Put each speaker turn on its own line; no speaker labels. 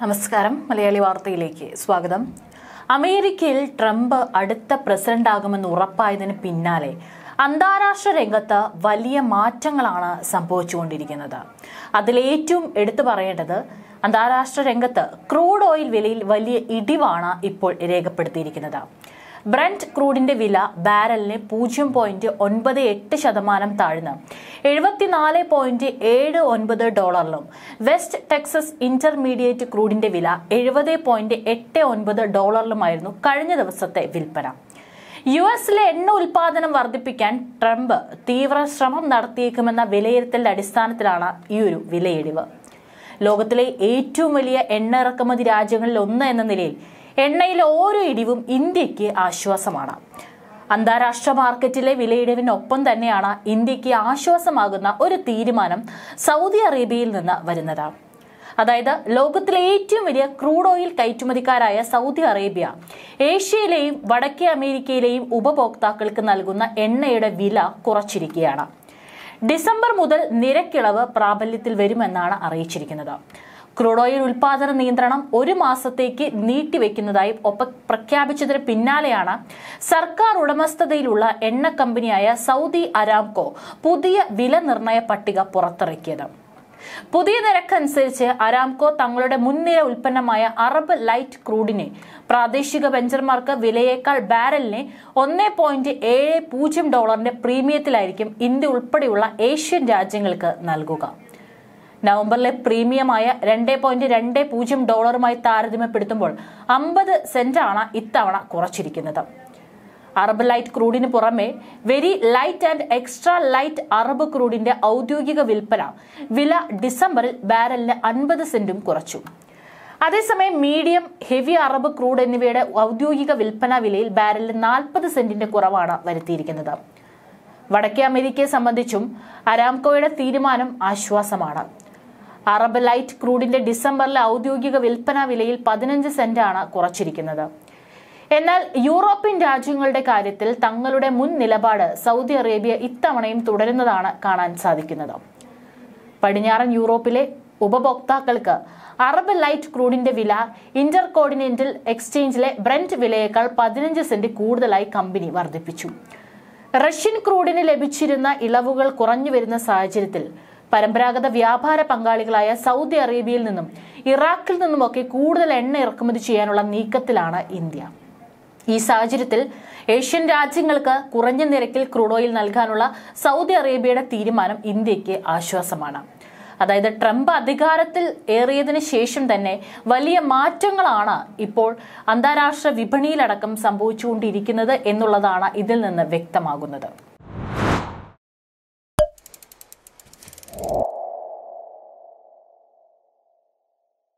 നമസ്കാരം മലയാളി വാർത്തയിലേക്ക് സ്വാഗതം അമേരിക്കയിൽ ട്രംപ് അടുത്ത പ്രസിഡന്റ് ആകുമെന്ന് ഉറപ്പായതിന് പിന്നാലെ അന്താരാഷ്ട്ര രംഗത്ത് വലിയ മാറ്റങ്ങളാണ് സംഭവിച്ചുകൊണ്ടിരിക്കുന്നത് അതിലേറ്റവും എടുത്തു പറയേണ്ടത് അന്താരാഷ്ട്ര രംഗത്ത് ക്രൂഡ് ഓയിൽ വിലയിൽ വലിയ ഇടിവാണ് ഇപ്പോൾ രേഖപ്പെടുത്തിയിരിക്കുന്നത് ബ്രന്റ് ക്രൂഡിന്റെ വില ബാരലിന് പൂജ്യം പോയിന്റ് ഒൻപത് എട്ട് ശതമാനം താഴ്ന്ന് എഴുപത്തിനാല് പോയിന്റ് ഏഴ് ഒൻപത് ഡോളറിലും വെസ്റ്റ് ടെക്സസ് ഇന്റർമീഡിയറ്റ് ക്രൂഡിന്റെ വില എഴുപത് പോയിന്റ് എട്ട് ഒൻപത് ഡോളറിലുമായിരുന്നു കഴിഞ്ഞ ദിവസത്തെ വിൽപ്പന യു എസിലെ എണ്ണ ഉൽപാദനം വർദ്ധിപ്പിക്കാൻ ട്രംപ് തീവ്ര ശ്രമം നടത്തിയേക്കുമെന്ന വിലയിരുത്തലിന്റെ അടിസ്ഥാനത്തിലാണ് ഈ ഒരു വിലയിടിവ് ലോകത്തിലെ ഏറ്റവും വലിയ എണ്ണ ഇറക്കുമതി രാജ്യങ്ങളിൽ ഒന്ന് എന്ന നിലയിൽ എണ്ണയിലെ ഓരോ ഇടിവും ഇന്ത്യക്ക് ആശ്വാസമാണ് അന്താരാഷ്ട്ര മാർക്കറ്റിലെ വിലയിടിവിനൊപ്പം തന്നെയാണ് ഇന്ത്യക്ക് ആശ്വാസമാകുന്ന ഒരു തീരുമാനം സൗദി അറേബ്യയിൽ നിന്ന് വരുന്നത് അതായത് ലോകത്തിലെ ഏറ്റവും വലിയ ക്രൂഡ് ഓയിൽ കയറ്റുമതിക്കാരായ സൗദി അറേബ്യ ഏഷ്യയിലെയും വടക്കേ അമേരിക്കയിലെയും ഉപഭോക്താക്കൾക്ക് നൽകുന്ന എണ്ണയുടെ വില കുറച്ചിരിക്കുകയാണ് ഡിസംബർ മുതൽ നിരക്കിളവ് പ്രാബല്യത്തിൽ വരുമെന്നാണ് അറിയിച്ചിരിക്കുന്നത് ക്രൂഡ് ഓയിൽ ഉൽപാദന നിയന്ത്രണം ഒരു മാസത്തേക്ക് നീട്ടിവെക്കുന്നതായി ഒപ്പക് പ്രഖ്യാപിച്ചതിന് പിന്നാലെയാണ് സർക്കാർ ഉടമസ്ഥതയിലുള്ള എണ്ണ കമ്പനിയായ സൗദി അരാംകോ പുതിയ വില നിർണയ പട്ടിക പുറത്തിറക്കിയത് പുതിയ നിരക്കനുസരിച്ച് അരാംകോ തങ്ങളുടെ മുൻനിര ഉൽപ്പന്നമായ അറബ് ലൈറ്റ് ക്രൂഡിനെ പ്രാദേശിക വെഞ്ചർമാർക്ക് വിലയേക്കാൾ ബാരലിനെ ഒന്നേ പോയിന്റ് ഏഴ് പൂജ്യം ഡോളറിന്റെ പ്രീമിയത്തിലായിരിക്കും ഇന്ത്യ ഉൾപ്പെടെയുള്ള ഏഷ്യൻ രാജ്യങ്ങൾക്ക് നൽകുക നവംബറിലെ പ്രീമിയമായ രണ്ട് പോയിന്റ് രണ്ട് പൂജ്യം ഡോളറുമായി താരതമ്യപ്പെടുത്തുമ്പോൾ അമ്പത് സെന്റാണ് ഇത്തവണ കുറച്ചിരിക്കുന്നത് അറബ് ലൈറ്റ് ക്രൂഡിന് പുറമെ very light and extra light Arab ക്രൂഡിന്റെ ഔദ്യോഗിക വിൽപ്പന വില ഡിസംബറിൽ ബാരലിന് അൻപത് സെന്റും കുറച്ചു അതേസമയം മീഡിയം ഹെവി അറബ് ക്രൂഡ് എന്നിവയുടെ ഔദ്യോഗിക വിൽപ്പന വിലയിൽ ബാരലിന് നാൽപ്പത് സെന്റിന്റെ കുറവാണ് വരുത്തിയിരിക്കുന്നത് വടക്കേ അമേരിക്കയെ സംബന്ധിച്ചും അരാംകോയുടെ തീരുമാനം ആശ്വാസമാണ് അറബ് ലൈറ്റ് ക്രൂഡിന്റെ ഡിസംബറിലെ ഔദ്യോഗിക വിൽപ്പന വിലയിൽ പതിനഞ്ച് സെന്റാണ് കുറച്ചിരിക്കുന്നത് എന്നാൽ യൂറോപ്യൻ രാജ്യങ്ങളുടെ കാര്യത്തിൽ തങ്ങളുടെ മുൻ നിലപാട് സൗദി അറേബ്യ ഇത്തവണയും തുടരുന്നതാണ് കാണാൻ സാധിക്കുന്നത് പടിഞ്ഞാറൻ യൂറോപ്പിലെ ഉപഭോക്താക്കൾക്ക് അറബ് ലൈറ്റ് ക്രൂഡിന്റെ വില ഇന്റർ കോർഡിനേന്റൽ എക്സ്ചേഞ്ചിലെ ബ്രന്റ് വിലയേക്കാൾ പതിനഞ്ച് സെന്റ് കൂടുതലായി കമ്പനി വർദ്ധിപ്പിച്ചു റഷ്യൻ ക്രൂഡിന് ലഭിച്ചിരുന്ന ഇളവുകൾ കുറഞ്ഞു വരുന്ന സാഹചര്യത്തിൽ പരമ്പരാഗത വ്യാപാര പങ്കാളികളായ സൗദി അറേബ്യയിൽ നിന്നും ഇറാഖിൽ നിന്നുമൊക്കെ കൂടുതൽ എണ്ണ ഇറക്കുമതി ചെയ്യാനുള്ള നീക്കത്തിലാണ് ഇന്ത്യ ഈ സാഹചര്യത്തിൽ ഏഷ്യൻ രാജ്യങ്ങൾക്ക് കുറഞ്ഞ നിരക്കിൽ ക്രൂഡ് ഓയിൽ നൽകാനുള്ള സൗദി അറേബ്യയുടെ തീരുമാനം ഇന്ത്യക്ക് ആശ്വാസമാണ് അതായത് ട്രംപ് അധികാരത്തിൽ ഏറിയതിനു ശേഷം തന്നെ വലിയ മാറ്റങ്ങളാണ് ഇപ്പോൾ അന്താരാഷ്ട്ര വിപണിയിലടക്കം സംഭവിച്ചുകൊണ്ടിരിക്കുന്നത് എന്നുള്ളതാണ് ഇതിൽ നിന്ന് വ്യക്തമാകുന്നത്